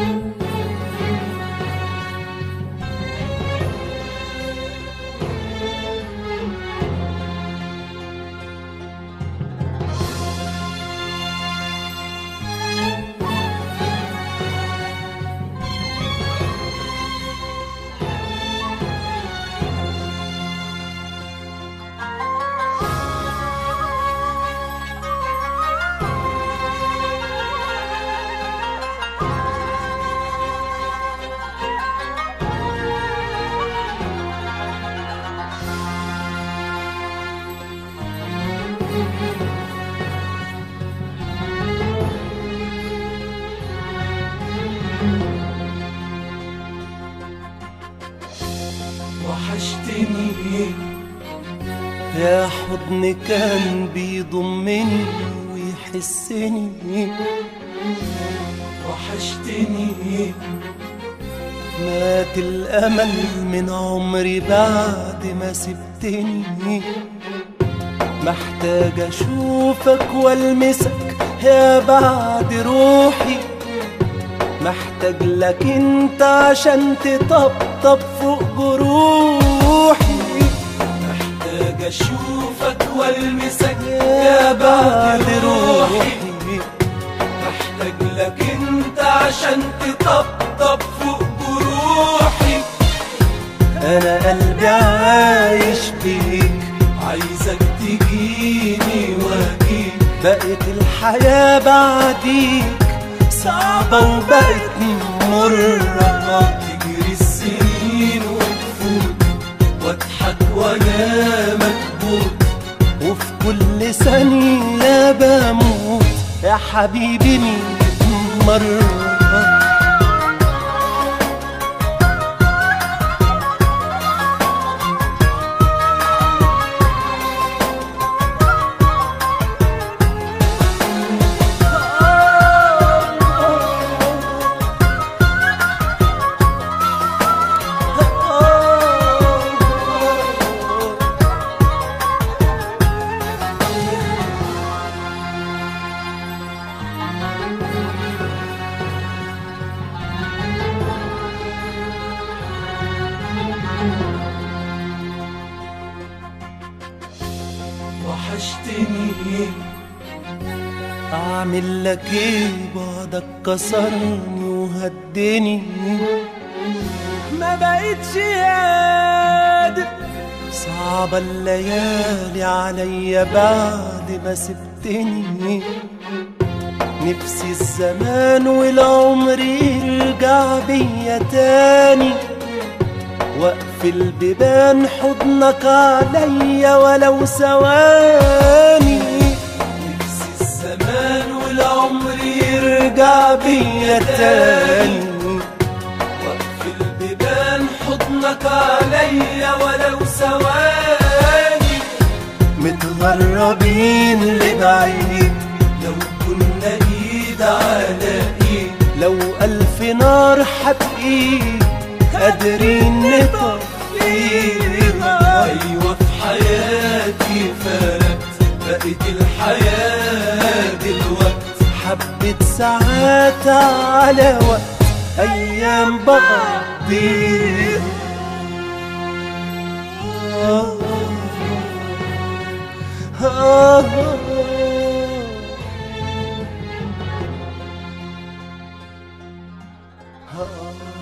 وحشتني يا حضن كان بيضمني ويحسني وحشتني مات الأمل من عمري بعد ما سبتني محتاج أشوفك والمسك يا بعد روحي محتاج لك انت عشان تطبطب فوق جروحي محتاج اشوفك والمسك يا بعد روحي محتاج لك انت عشان تطبطب فوق جروحي انا قلبي عايش بيك عايزك تجيني واجيك بقت الحياة بعديك صعبة وبقت مرة تجري السنين وتفوت واضحك وانا مكبوت وفي كل ثانية بموت يا حبيبي ميت مرة وحشتني اعمل لك ايه بعدك كسرني وهدني ما بقتش قادر صعبة الليالي عليا بعد ما سبتني نفسي الزمان والعمر يرجع بيا تاني واقفل بيبان حضنك عليا ولو ثواني نفسي الزمان والعمر يرجع بيا تاني واقفل بيبان حضنك عليا ولو ثواني متغربين لبعيد لو كنا ايد على ايد لو الف نار حتقيد قادرين نطفيها ايوه في حياتي فرقت بقت الحياة دلوقت حبة ساعات على وقت ايام بقضيها آه آه آه آه